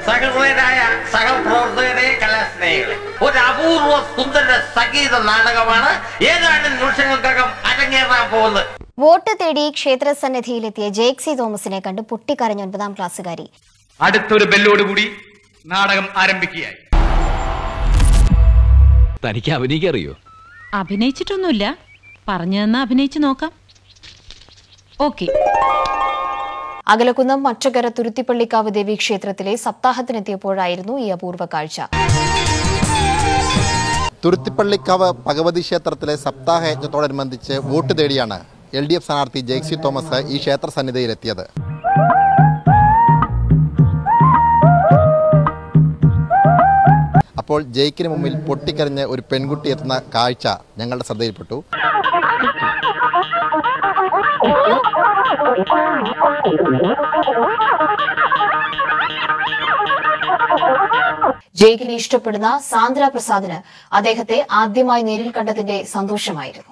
സഹൃദയരായ സഹപ്രവർത്തകരെ കലാസ്നേഹികളെ ഒരു അപൂർവ സുന്ദര സംഗീത നാടകമാണ് ഏതാനും നിമിഷങ്ങൾക്കകം അരങ്ങേറാൻ പോകുന്നത് വോട്ട് തേടി ക്ഷേത്രസന്നിധിയിലെത്തിയ ജേക്സി തോമസിനെ കണ്ട് പൊട്ടിക്കരഞ്ഞ ഒൻപതാം ക്ലാസ്സുകാരി അടുത്തൊരു ബെല്ലോടുകൂടി നാടകം ആരംഭിക്കുകയായി തനിക്ക് അഭിനയിക്കറിയോ അഭിനയിച്ചിട്ടൊന്നുമില്ല പറഞ്ഞു തന്നാ അഭിനയിച്ചു നോക്കാം ഓക്കെ അകലക്കുന്നം മറ്റക്കര തുരുത്തിപ്പള്ളിക്കാവ് ദേവി ക്ഷേത്രത്തിലെ സപ്താഹത്തിനെത്തിയപ്പോഴായിരുന്നു ഈ അപൂർവ കാഴ്ച തുരുത്തിപ്പള്ളിക്കാവ് ഭഗവതി ക്ഷേത്രത്തിലെ സപ്താഹ യജ്ഞത്തോടനുബന്ധിച്ച് വോട്ട് തേടിയാണ് എൽ ഡി എഫ് സ്ഥാനാർത്ഥി ജെയ്സി തോമസ് ഈ ക്ഷേത്ര സന്നിധിയിലെത്തിയത് അപ്പോൾ ജയിക്കിന് മുമ്പിൽ പൊട്ടിക്കരഞ്ഞ് ഒരു പെൺകുട്ടി എത്തുന്ന കാഴ്ച ഞങ്ങളുടെ ശ്രദ്ധയിൽപ്പെട്ടു ജയിക്കിനെ ഇഷ്ടപ്പെടുന്ന സാന്ദ്ര പ്രസാദിന് അദ്ദേഹത്തെ ആദ്യമായി നേരിൽ കണ്ടതിന്റെ സന്തോഷമായിരുന്നു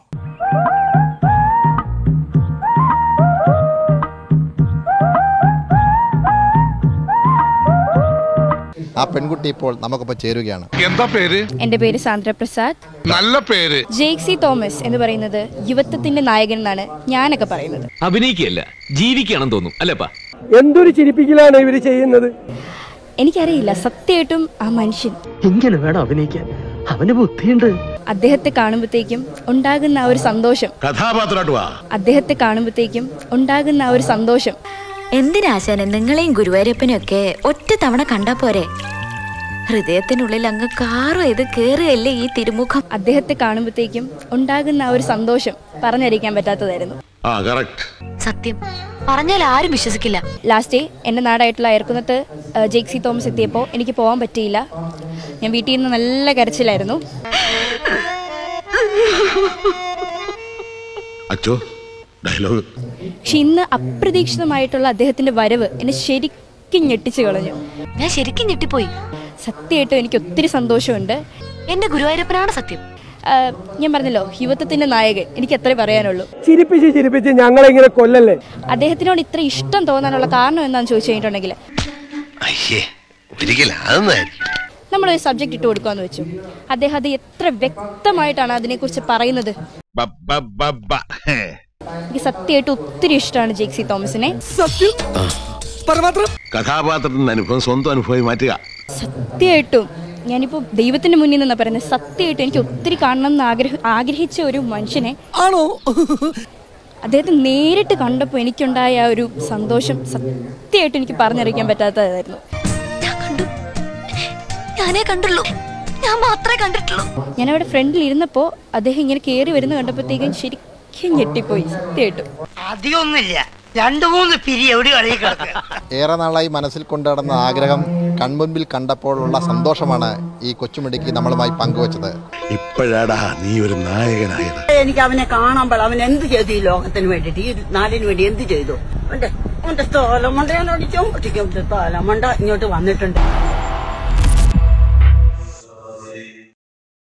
ആ പെൺകുട്ടി ഇപ്പോൾ നമുക്കൊപ്പം ചേരുകയാണ് എന്താ പേര് എൻ്റെ പേര് സാന്ദ്ര പ്രസാദ് നല്ല പേര് ജെയ്ക്സി തോമസ് എന്ന് പറയുന്നത് യുവത്വത്തിന്റെ നായകൻ എന്നാണ് ഞാനൊക്കെ പറയുന്നത് അഭിനയിക്കുകയല്ല ജീവിക്കുകയാണെന്ന് തോന്നും അല്ലേപ്പാ എന്തൊരു ചിരിപ്പിക്കലാണ് ഇവര് ചെയ്യുന്നത് എനിക്കറിയില്ല സത്യമായിട്ടും ആ മനുഷ്യൻ ഇങ്ങനെ വേണം അഭിനയിക്കാൻ അവന് ബുദ്ധിയുണ്ട് അദ്ദേഹത്തെ കാണുമ്പോഴത്തേക്കും ഉണ്ടാകുന്ന ആ ഒരു സന്തോഷം കഥാപാത്രമായിട്ട് വാ അദ്ദേഹത്തെ കാണുമ്പോഴത്തേക്കും ഉണ്ടാകുന്ന ആ ഒരു സന്തോഷം എന്തിനാശാനെ നിങ്ങളെയും ഗുരുവായൂരപ്പനും ഒക്കെ ഒറ്റ തവണ കണ്ടാ പോരെ ഹൃദയത്തിനുള്ളിൽ അങ്ങ് കാറോ ഇത് കേറുകയല്ലേ ഈ തിരുമുഖം അദ്ദേഹത്തെ കാണുമ്പോഴത്തേക്കും ഉണ്ടാകുന്ന ആ ഒരു സന്തോഷം പറഞ്ഞറിയിക്കാൻ പറ്റാത്തതായിരുന്നു ആ കറക്റ്റ് സത്യം പറഞ്ഞാൽ ആരും വിശ്വസിക്കില്ല ലാസ്റ്റ് എൻ്റെ നാടായിട്ടുള്ള അയർക്കുന്നത്ത് ആ, ജെയ്ക്സി തോമസ് എത്തിയപ്പോൾ എനിക്ക് പോകാൻ പറ്റിയില്ല ഞാൻ വീട്ടിൽ നിന്ന് നല്ല കരച്ചിലായിരുന്നു അച്ചോ ഡയലോഗ് പക്ഷെ ഇന്ന് അപ്രതീക്ഷിതമായിട്ടുള്ള അദ്ദേഹത്തിന്റെ വരവ് എന്നെ ശരിക്കും ഞെട്ടിച്ചു കളഞ്ഞു ഞാൻ ശരിക്കും ഞെട്ടിപ്പോയി സത്യമായിട്ടും എനിക്ക് ഒത്തിരി സന്തോഷമുണ്ട് എന്റെ ഗുരുവായൂരപ്പനാണ് സത്യം ആ, ഞാൻ പറഞ്ഞല്ലോ യുവത്വത്തിന്റെ നായകൻ എനിക്ക് അത്രേ പറയാനുള്ളൂ ചിരിപ്പിച്ച് ചിരിപ്പിച്ച് ഞങ്ങളിങ്ങനെ കൊല്ലല്ലേ അദ്ദേഹത്തിനോട് ഇത്ര ഇഷ്ടം തോന്നാനുള്ള കാരണം എന്താണെന്ന് ചോദിച്ചു കഴിഞ്ഞിട്ടുണ്ടെങ്കിൽ അയ്യേ ഒരിക്കലും അതൊന്നായിരിക്കും നമ്മളൊരു സബ്ജക്റ്റ് ഇട്ട് കൊടുക്കാന്ന് വെച്ചു അദ്ദേഹം അത് എത്ര വ്യക്തമായിട്ടാണ് അതിനെക്കുറിച്ച് പറയുന്നത് എനിക്ക് സത്യമായിട്ട് ഒത്തിരി ഇഷ്ടമാണ് ജെയ്ക്സി തോമസിനെ കഥാപാത്രത്തിന്റെ അനുഭവം സ്വന്തം അനുഭവമായി മാറ്റുക സത്യമായിട്ടും ഞാനിപ്പോൾ ദൈവത്തിന്റെ മുന്നിൽ നിന്ന് പറയുന്നത് സത്യമായിട്ടും എനിക്ക് ഒത്തിരി കാണണം എന്ന് ആഗ്രഹ ആഗ്രഹിച്ച ഒരു മനുഷ്യനെ ആണോ അദ്ദേഹത്തെ നേരിട്ട് കണ്ടപ്പോൾ എനിക്കുണ്ടായ ആ ഒരു സന്തോഷം സത്യമായിട്ട് എനിക്ക് പറഞ്ഞറിയിക്കാൻ പറ്റാത്തതായിരുന്നു ഞാൻ കണ്ടു ഞാനേ കണ്ടുള്ളൂ ഞാൻ മാത്രമേ കണ്ടിട്ടുള്ളൂ ഞാൻ അവിടെ ഫ്രണ്ടിൽ ഇരുന്നപ്പോൾ അദ്ദേഹം ഇങ്ങനെ കയറി വരുന്ന കണ്ടപ്പോഴത്തേക്കും ശരിക്കും ഞെട്ടിപ്പോയി സത്യമായിട്ടും അധികമൊന്നുമില്ല രണ്ടു മൂന്ന് പിരി എവിടെ കളിയിൽ കിടക്കുക ഏറെ നാളായി മനസ്സിൽ കൊണ്ടുനടന്ന ആഗ്രഹം കൺമുൻപിൽ കണ്ടപ്പോഴുള്ള സന്തോഷമാണ് ഈ കൊച്ചുമിടുക്കി നമ്മളുമായി പങ്കുവച്ചത് ഇപ്പോഴാടാ നീ ഒരു നായകനായത് എനിക്ക് അവനെ കാണുമ്പോൾ അവൻ എന്ത് ചെയ്തു ഈ ലോകത്തിന് വേണ്ടിയിട്ട് ഈ നാടിന് വേണ്ടി എന്ത് ചെയ്തു അവന്റെ അവന്റെ തോലമണ്ട ഞാൻ അടിച്ചോ ഒട്ടിക്കും തോലമണ്ട ഇങ്ങോട്ട് വന്നിട്ടുണ്ട്